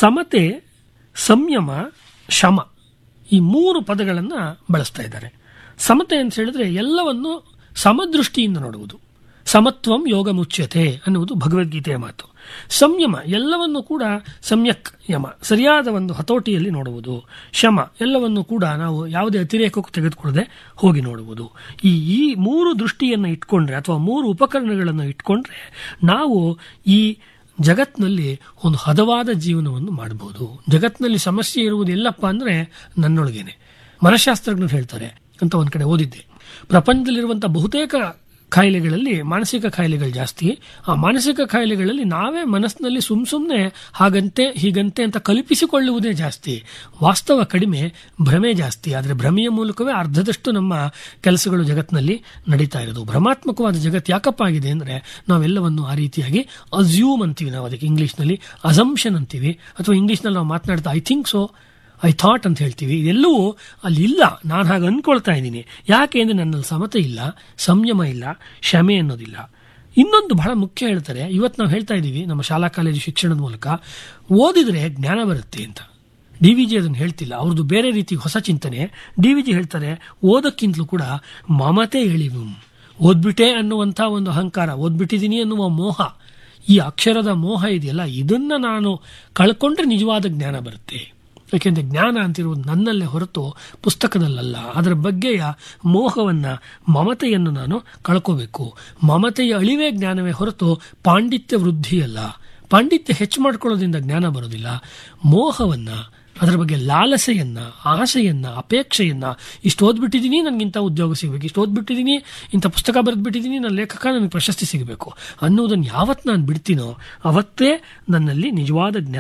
ಸಮತೆ ಸಂಯಮ ಶಮ ಈ ಮೂರು ಪದಗಳನ್ನು ಬಳಸ್ತಾ ಇದ್ದಾರೆ ಸಮತೆ ಅಂತ ಹೇಳಿದ್ರೆ ಎಲ್ಲವನ್ನು ಸಮದೃಷ್ಟಿಯಿಂದ ನೋಡುವುದು ಸಮತ್ವಂ ಯೋಗ ಮುಚ್ಯತೆ ಅನ್ನುವುದು ಭಗವದ್ಗೀತೆಯ ಮಾತು ಸಂಯಮ ಎಲ್ಲವನ್ನು ಕೂಡ ಸಮ್ಯಕ್ ಯಮ ಸರಿಯಾದ ಒಂದು ಹತೋಟಿಯಲ್ಲಿ ನೋಡುವುದು ಶಮ ಎಲ್ಲವನ್ನು ಕೂಡ ನಾವು ಯಾವುದೇ ಅತಿರೇಕಕ್ಕೂ ತೆಗೆದುಕೊಳ್ಳದೆ ಹೋಗಿ ನೋಡುವುದು ಈ ಈ ಮೂರು ದೃಷ್ಟಿಯನ್ನು ಇಟ್ಕೊಂಡ್ರೆ ಅಥವಾ ಮೂರು ಉಪಕರಣಗಳನ್ನು ಇಟ್ಕೊಂಡ್ರೆ ನಾವು ಈ ಜಗತ್ನಲ್ಲಿ ಒಂದು ಹದವಾದ ಜೀವನವನ್ನು ಮಾಡಬಹುದು ಜಗತ್ನಲ್ಲಿ ಸಮಸ್ಯೆ ಇರುವುದು ಎಲ್ಲಪ್ಪ ಅಂದ್ರೆ ನನ್ನೊಳಗೇನೆ ಮನಃಶಾಸ್ತ್ರಜ್ಞರು ಹೇಳ್ತಾರೆ ಅಂತ ಒಂದ್ ಕಡೆ ಓದಿದ್ದೆ ಪ್ರಪಂಚದಲ್ಲಿರುವಂತಹ ಬಹುತೇಕ ಕಾಯಿಲೆಗಳಲ್ಲಿ ಮಾನಸಿಕ ಕಾಯಿಲೆಗಳು ಜಾಸ್ತಿ ಆ ಮಾನಸಿಕ ಕಾಯಿಲೆಗಳಲ್ಲಿ ನಾವೇ ಮನಸ್ಸಿನಲ್ಲಿ ಸುಮ್ ಸುಮ್ಮನೆ ಹಾಗಂತೆ ಹೀಗಂತೆ ಅಂತ ಕಲ್ಪಿಸಿಕೊಳ್ಳುವುದೇ ಜಾಸ್ತಿ ವಾಸ್ತವ ಕಡಿಮೆ ಭ್ರಮೆ ಜಾಸ್ತಿ ಆದರೆ ಭ್ರಮೆಯ ಮೂಲಕವೇ ಅರ್ಧದಷ್ಟು ನಮ್ಮ ಕೆಲಸಗಳು ಜಗತ್ತಿನಲ್ಲಿ ನಡೀತಾ ಇರೋದು ಭ್ರಮಾತ್ಮಕವಾದ ಜಗತ್ತು ಯಾಕಪ್ಪ ಆಗಿದೆ ಅಂದರೆ ನಾವೆಲ್ಲವನ್ನು ಆ ರೀತಿಯಾಗಿ ಅಸ್ಯೂಮ್ ಅಂತೀವಿ ನಾವು ಅದಕ್ಕೆ ಇಂಗ್ಲೀಷ್ನಲ್ಲಿ ಅಸಂಪ್ಷನ್ ಅಂತೀವಿ ಅಥವಾ ಇಂಗ್ಲೀಷ್ನಲ್ಲಿ ನಾವು ಮಾತನಾಡ್ತಾ I think so I thought ಅಂತ ಹೇಳ್ತೀವಿ ಇದೆಲ್ಲವೂ ಅಲ್ಲಿ ಇಲ್ಲ ನಾನು ಹಾಗೆ ಅನ್ಕೊಳ್ತಾ ಇದ್ದೀನಿ ಯಾಕೆ ಅಂದರೆ ನನ್ನಲ್ಲಿ ಸಮತೆ ಇಲ್ಲ ಸಂಯಮ ಇಲ್ಲ ಕ್ಷಮೆ ಅನ್ನೋದಿಲ್ಲ ಇನ್ನೊಂದು ಬಹಳ ಮುಖ್ಯ ಹೇಳ್ತಾರೆ ಇವತ್ತು ನಾವು ಹೇಳ್ತಾ ಇದ್ದೀವಿ ನಮ್ಮ ಶಾಲಾ ಕಾಲೇಜು ಶಿಕ್ಷಣದ ಮೂಲಕ ಓದಿದ್ರೆ ಜ್ಞಾನ ಬರುತ್ತೆ ಅಂತ ಡಿ ವಿ ಜಿ ಅದನ್ನು ಹೇಳ್ತಿಲ್ಲ ಅವ್ರದ್ದು ಬೇರೆ ರೀತಿ ಹೊಸ ಚಿಂತನೆ ಡಿ ವಿ ಜಿ ಹೇಳ್ತಾರೆ ಓದಕ್ಕಿಂತಲೂ ಕೂಡ ಮಮತೆ ಎಳಿವು ಓದ್ಬಿಟ್ಟೆ ಅನ್ನುವಂಥ ಒಂದು ಅಹಂಕಾರ ಓದ್ಬಿಟ್ಟಿದ್ದೀನಿ ಅನ್ನುವ ಮೋಹ ಈ ಅಕ್ಷರದ ಮೋಹ ಇದೆಯಲ್ಲ ಇದನ್ನ ನಾನು ಕಳ್ಕೊಂಡ್ರೆ ನಿಜವಾದ ಜ್ಞಾನ ಬರುತ್ತೆ ಯಾಕೆಂದ್ರೆ ಜ್ಞಾನ ಅಂತಿರುವುದು ನನ್ನಲ್ಲೇ ಹೊರತು ಪುಸ್ತಕದಲ್ಲಲ್ಲ ಅದರ ಬಗ್ಗೆಯ ಮೋಹವನ್ನ ಮಮತೆಯನ್ನು ನಾನು ಕಳ್ಕೋಬೇಕು ಮಮತೆಯ ಅಳಿವೇ ಜ್ಞಾನವೇ ಹೊರತು ಪಾಂಡಿತ್ಯ ವೃದ್ಧಿಯಲ್ಲ ಪಾಂಡಿತ್ಯ ಹೆಚ್ಚು ಮಾಡ್ಕೊಳ್ಳೋದ್ರಿಂದ ಜ್ಞಾನ ಬರೋದಿಲ್ಲ ಮೋಹವನ್ನ ಅದರ ಬಗ್ಗೆ ಲಾಲಸೆಯನ್ನ ಆಸೆಯನ್ನ ಅಪೇಕ್ಷೆಯನ್ನ ಇಷ್ಟು ಓದ್ಬಿಟ್ಟಿದ್ದೀನಿ ನನಗಿಂತ ಉದ್ಯೋಗ ಸಿಗಬೇಕು ಇಷ್ಟು ಓದ್ಬಿಟ್ಟಿದ್ದೀನಿ ಇಂಥ ಪುಸ್ತಕ ಬರೆದ್ಬಿಟ್ಟಿದ್ದೀನಿ ನನ್ನ ಲೇಖಕ ನನಗೆ ಪ್ರಶಸ್ತಿ ಸಿಗಬೇಕು ಅನ್ನೋದನ್ನು ಯಾವತ್ತು ನಾನು ಬಿಡ್ತೀನೋ ಅವತ್ತೇ ನನ್ನಲ್ಲಿ ನಿಜವಾದ ಜ್ಞಾನ